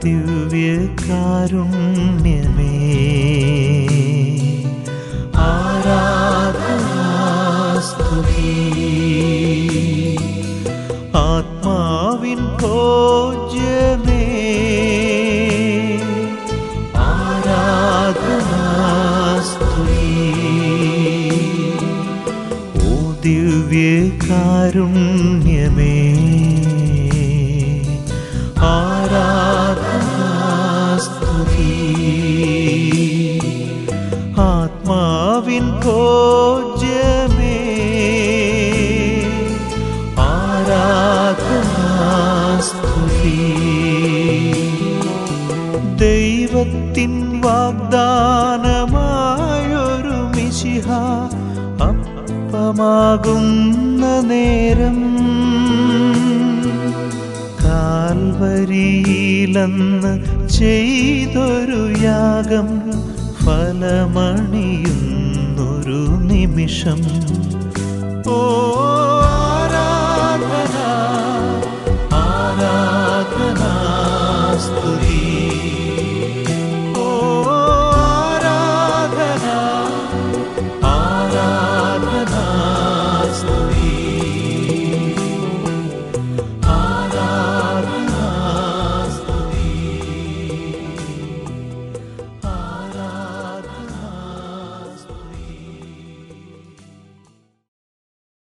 ദിവ്യകാരുണ്യമേ ആരാധനാസ്തുതി ആത്മാവിൻ ഭോജ്യമേ ആരാധനാസ്തുതി ഓ ദിവ്യകാരുണ്യമേ ആരാധനാസ്തുതി ആത്മാവിൻ ഭോജ്യമേ ആരാധനാസ്തുതി ദൈവത്തിൻ വാഗ്ദാനമായൊരു മിശിഹ അപ്പമാകുന്ന നേരം കാൽവരിയിലെന്ന് ചെയ്തൊരു യാഗം ഫലമണിയുന്നൊരു നിമിഷം ഓ ആരാധന ആരാധന സ്തുതി